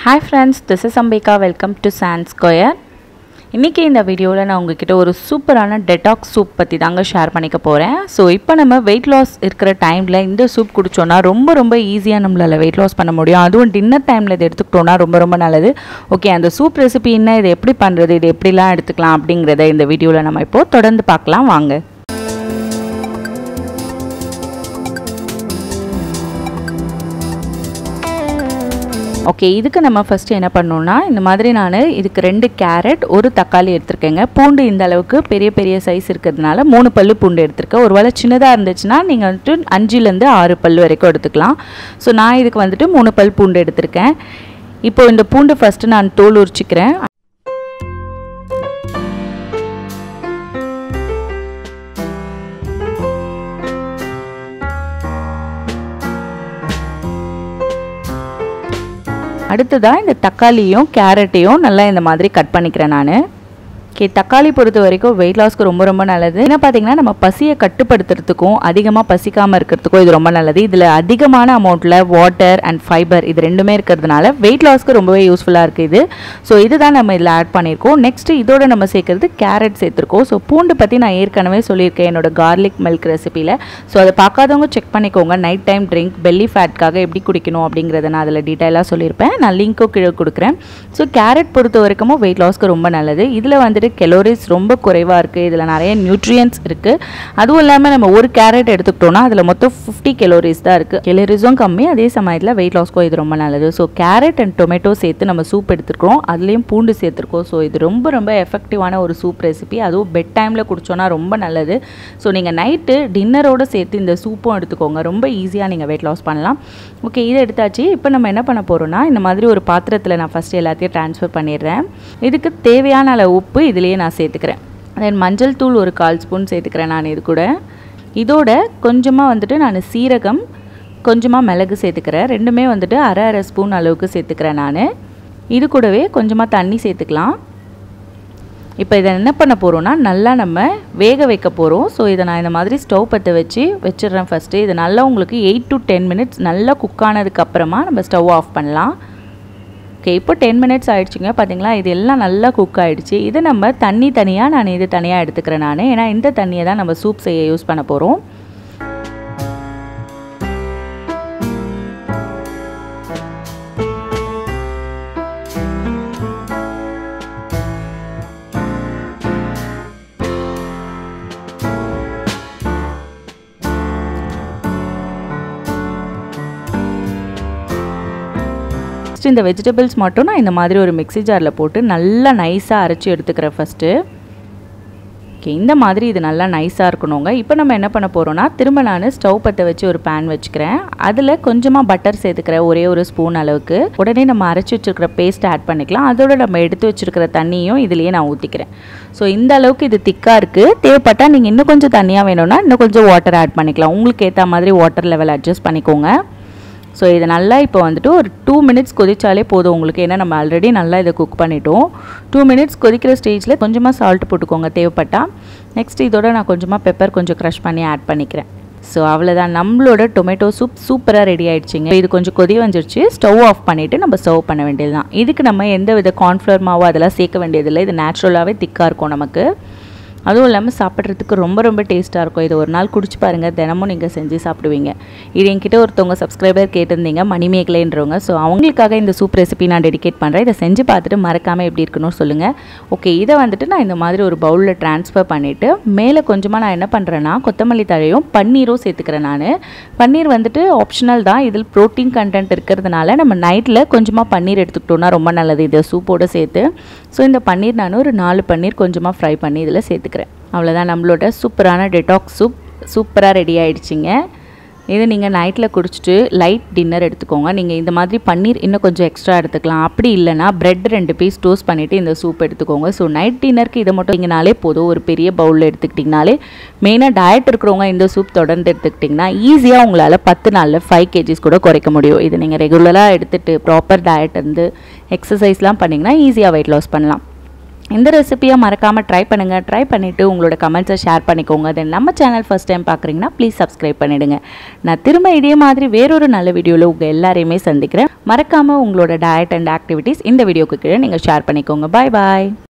hi friends this is Ambika welcome to sand square இன்றைக்கி இந்த வீடியோவில் நான் உங்ககிட்ட ஒரு சூப்பரான டெட்டாக்ஸ் சூப் பற்றி தாங்க ஷேர் பண்ணிக்க போகிறேன் ஸோ இப்போ நம்ம வெயிட் லாஸ் இருக்கிற டைமில் இந்த சூப் குடிச்சோன்னா ரொம்ப ரொம்ப ஈஸியாக நம்மளால் வெயிட் லாஸ் பண்ண முடியும் அதுவும் டின்னர் டைமில் இது எடுத்துக்கிட்டோன்னா ரொம்ப ரொம்ப நல்லது ஓகே அந்த சூப் ரெசிபி என்ன இது எப்படி பண்ணுறது இது எப்படிலாம் எடுத்துக்கலாம் அப்படிங்கிறத இந்த வீடியோவில் நம்ம இப்போது தொடர்ந்து பார்க்கலாம் வாங்க ஓகே இதுக்கு நம்ம ஃபஸ்ட்டு என்ன பண்ணோம்னா இந்த மாதிரி நான் இதுக்கு ரெண்டு கேரட் ஒரு தக்காளி எடுத்திருக்கேங்க பூண்டு இந்த அளவுக்கு பெரிய பெரிய சைஸ் இருக்கிறதுனால மூணு பல்லு பூண்டு எடுத்திருக்கேன் ஒரு வேளை சின்னதாக இருந்துச்சுன்னா நீங்கள் வந்துட்டு அஞ்சுலேருந்து ஆறு பல் வரைக்கும் எடுத்துக்கலாம் ஸோ நான் இதுக்கு வந்துட்டு மூணு பல் பூண்டு எடுத்திருக்கேன் இப்போ இந்த பூண்டு ஃபஸ்ட்டு நான் தோல் உரிச்சிக்கிறேன் அடுத்ததாக இந்த தக்காளியும் கேரட்டையும் நல்லா இந்த மாதிரி கட் பண்ணிக்கிறேன் நான் ஓகே தக்காளி பொறுத்த வரைக்கும் வெயிட் லாஸ்க்கு ரொம்ப ரொம்ப நல்லது என்ன பார்த்தீங்கன்னா நம்ம பசியை கட்டுப்படுத்துறதுக்கும் அதிகமாக பசிக்காமல் இருக்கிறதுக்கும் இது ரொம்ப நல்லது இதில் அதிகமான அமௌண்ட்டில் வாட்டர் அண்ட் ஃபைபர் இது ரெண்டுமே இருக்கிறதுனால வெயிட் லாஸ்க்கு ரொம்பவே யூஸ்ஃபுல்லாக இருக்குது இது ஸோ இதுதான் நம்ம இதில் ஆட் பண்ணியிருக்கோம் நெக்ஸ்ட்டு இதோட நம்ம சேர்க்குறது கேரட் சேர்த்துருக்கோம் ஸோ பூண்டு பற்றி நான் ஏற்கனவே சொல்லியிருக்கேன் என்னோட கார்லிக் மில்க் ரெசிப்பியில் ஸோ அதை பார்க்காதவங்க செக் பண்ணிக்கோங்க நைட் டைம் ட்ரிங்க் பெல்லி ஃபேட்காக எப்படி குடிக்கணும் அப்படிங்கிறத நான் அதில் டீட்டெயிலாக சொல்லியிருப்பேன் நான் லிங்க்கும் கீழே கொடுக்குறேன் ஸோ கேரட் பொறுத்த வரைக்கும் வெயிட் லாஸ்க்கு ரொம்ப நல்லது இதில் வந்துட்டு கெலோரிஸ் ரொம்ப குறைவாக இருக்குது இதில் நிறைய நியூட்ரியன்ஸ் இருக்குது அதுவும் இல்லாமல் நம்ம ஒரு கேரட் எடுத்துக்கிட்டோம்னா அதில் மொத்தம் ஃபிஃப்டி கெலோரிஸ் தான் இருக்குது கெலோரிஸும் கம்மி அதே சமயத்தில் வெயிட் லாஸ்க்கும் இது ரொம்ப நல்லது ஸோ கேரட் அண்ட் டொமேட்டோ சேர்த்து நம்ம சூப் எடுத்துருக்கோம் அதுலேயும் பூண்டு சேர்த்துருக்கோம் ஸோ இது ரொம்ப ரொம்ப எஃபெக்டிவான ஒரு சூப் ரெசிபி அதுவும் பெட் டைமில் குடிச்சோன்னா ரொம்ப நல்லது ஸோ நீங்கள் நைட்டு டின்னரோடு சேர்த்து இந்த சூப்பும் எடுத்துக்கோங்க ரொம்ப ஈஸியாக நீங்கள் வெயிட் லாஸ் பண்ணலாம் ஓகே இதை எடுத்தாச்சு இப்போ நம்ம என்ன பண்ண போகிறோம்னா இந்த மாதிரி ஒரு பாத்திரத்தில் நான் ஃபஸ்ட்டு எல்லாத்தையும் ட்ரான்ஸ்ஃபர் பண்ணிடுறேன் இதுக்கு தேவையான அளவு உப்பு இதுலேயே நான் சேர்த்துக்கிறேன் தென் மஞ்சள் தூள் ஒரு கால் ஸ்பூன் சேர்த்துக்கிறேன் நான் இது கூட இதோட கொஞ்சமாக வந்துட்டு நான் சீரகம் கொஞ்சமாக மிளகு சேர்த்துக்கிறேன் ரெண்டுமே வந்துட்டு அரை அரை ஸ்பூன் அளவுக்கு சேர்த்துக்கிறேன் நான் இது கூடவே கொஞ்சமாக தண்ணி சேர்த்துக்கலாம் இப்போ இதை என்ன பண்ண போகிறோன்னா நல்லா நம்ம வேக வைக்க போகிறோம் ஸோ இதை நான் இந்த மாதிரி ஸ்டவ் பற்ற வச்சு வச்சிடுறேன் ஃபஸ்ட்டு இது நல்லா உங்களுக்கு எயிட் டு டென் மினிட்ஸ் நல்லா குக் ஆனதுக்கப்புறமா நம்ம ஸ்டவ் ஆஃப் பண்ணலாம் ஓகே இப்போ டென் மினிட்ஸ் ஆகிடுச்சிங்க பார்த்தீங்களா இது எல்லாம் நல்லா குக் ஆகிடுச்சு இது நம்ம தண்ணி தனியாக நான் இது தனியாக எடுத்துக்கிறேன் நான் ஏன்னா இந்த தண்ணியை தான் நம்ம சூப் செய்ய யூஸ் பண்ண போகிறோம் ஃபஸ்ட்டு இந்த வெஜிடபிள்ஸ் மட்டும் நான் இந்த மாதிரி ஒரு மிக்ஸி ஜாரில் போட்டு நல்லா நைஸாக அரைச்சி எடுத்துக்கிறேன் ஃபஸ்ட்டு ஓகே இந்த மாதிரி இது நல்லா நைஸாக இருக்கணுங்க இப்போ நம்ம என்ன பண்ண போகிறோன்னா திரும்ப நான் ஸ்டவ் பற்ற வச்சு ஒரு பேன் வச்சுக்கிறேன் அதில் கொஞ்சமாக பட்டர் சேர்த்துக்கிறேன் ஒரே ஒரு ஸ்பூன் அளவுக்கு உடனே நம்ம அரைச்சி வச்சுருக்கிற பேஸ்ட் ஆட் பண்ணிக்கலாம் அதோட நம்ம எடுத்து வச்சுருக்கிற தண்ணியும் இதுலேயே நான் ஊற்றிக்கிறேன் ஸோ இந்த அளவுக்கு இது திக்காக இருக்குது தேவைப்பட்டால் நீங்கள் இன்னும் கொஞ்சம் தண்ணியாக வேணும்னா இன்னும் கொஞ்சம் வாட்டர் ஆட் பண்ணிக்கலாம் உங்களுக்கு ஏற்ற மாதிரி வாட்டர் லெவல் அட்ஜஸ்ட் பண்ணிக்கோங்க ஸோ இது நல்லா இப்போ வந்துட்டு ஒரு டூ மினிட்ஸ் கொதிச்சாலே போதும் உங்களுக்கு ஏன்னா நம்ம ஆல்ரெடி நல்லா இதை குக் பண்ணிட்டோம் டூ மினிட்ஸ் கொதிக்கிற ஸ்டேஜில் கொஞ்சமாக சால்ட் போட்டுக்கோங்க தேவைப்பட்டால் நெக்ஸ்ட் இதோட நான் கொஞ்சமாக பெப்பர் கொஞ்சம் க்ரஷ் பண்ணி ஆட் பண்ணிக்கிறேன் ஸோ அவ்வளோதான் நம்மளோட டொமேட்டோ சூப் சூப்பராக ரெடி ஆகிடுச்சிங்க இது கொஞ்சம் கொதி வந்துருச்சு ஸ்டவ் ஆஃப் பண்ணிவிட்டு நம்ம சர்வ் பண்ண வேண்டியது தான் இதுக்கு நம்ம எந்த வித கார்ன்ஃப்ளவர் மாவோ அதெல்லாம் சேர்க்க வேண்டியதில்லை இது நேச்சுரலாகவே திக்காக இருக்கும் நமக்கு அதுவும் இல்லாமல் சாப்பிட்றதுக்கு ரொம்ப ரொம்ப டேஸ்ட்டாக இருக்கும் இதை ஒரு நாள் குடிச்சு பாருங்கள் தினமும் நீங்கள் செஞ்சு சாப்பிடுவீங்க இது என்கிட்ட ஒருத்தவங்க சப்ஸ்கிரைபர் கேட்டிருந்தீங்க மணிமேகலைன்றவங்க ஸோ அவங்களுக்காக இந்த சூப் ரெசிபி நான் டெடிகேட் பண்ணுறேன் இதை செஞ்சு பார்த்துட்டு மறக்காமல் எப்படி இருக்கணும்னு சொல்லுங்கள் ஓகே இதை வந்துட்டு நான் இந்த மாதிரி ஒரு பவுலில் ட்ரான்ஸ்ஃபர் பண்ணிவிட்டு மேலே கொஞ்சமாக நான் என்ன பண்ணுறேன்னா கொத்தமல்லி தழையும் பன்னீரும் சேர்த்துக்கிறேன் நான் பன்னீர் வந்துட்டு ஆப்ஷனல் தான் இதில் ப்ரோட்டீன் கண்டென்ட் இருக்கிறதுனால நம்ம நைட்டில் கொஞ்சமாக பன்னீர் எடுத்துக்கிட்டோம்னா ரொம்ப நல்லது இதை சூப்போடு சேர்த்து ஸோ இந்த பன்னீர் நான் ஒரு நாலு பன்னீர் கொஞ்சமாக ஃப்ரை பண்ணி இதில் சேர்த்துக்கிறேன் அவ்வளோதான் நம்மளோட சூப்பரான டெட்டாக்ஸ் சூப் சூப்பராக ரெடி ஆகிடுச்சிங்க இது நீங்கள் நைட்டில் குடிச்சிட்டு லைட் டின்னர் எடுத்துக்கோங்க நீங்கள் இந்த மாதிரி பன்னீர் இன்னும் கொஞ்சம் எக்ஸ்ட்ரா எடுத்துக்கலாம் அப்படி இல்லைனா ப்ரெட் ரெண்டு பீஸ் டோஸ்ட் பண்ணிவிட்டு இந்த சூப் எடுத்துக்கோங்க ஸோ நைட் டின்னருக்கு இதை மட்டும் இங்கனாலே போதும் ஒரு பெரிய பவுலில் எடுத்துக்கிட்டிங்கனாலே மெயினாக டயட் இருக்கிறவங்க இந்த சூப் தொடர்ந்து எடுத்துக்கிட்டிங்கன்னா ஈஸியாக உங்களால் பத்து நாளில் ஃபைவ் கேஜிஸ் கூட குறைக்க முடியும் இது நீங்கள் ரெகுலராக எடுத்துகிட்டு ப்ராப்பர் டயட் வந்து எக்ஸசைஸ்லாம் பண்ணிங்கன்னா ஈஸியாக வெயிட் லாஸ் பண்ணலாம் இந்த ரெசிபியை மறக்காமல் ட்ரை பண்ணுங்கள் ட்ரை பண்ணிவிட்டு உங்களோட கமெண்ட்ஸை ஷேர் பண்ணிக்கோங்க தென் நம்ம சேனல் ஃபஸ்ட் டைம் பார்க்குறீங்கன்னா ப்ளீஸ் சப்ஸ்கிரைப் பண்ணிவிடுங்க நான் திரும்ப இதே மாதிரி வேறொரு நல்ல வீடியோவில் உங்கள் எல்லாரையுமே சந்திக்கிறேன் மறக்காமல் உங்களோட டயட் அண்ட் ஆக்டிவிட்டீஸ் இந்த வீடியோக்கு கீழே நீங்கள் ஷேர் பண்ணிக்கோங்க பாய் பாய்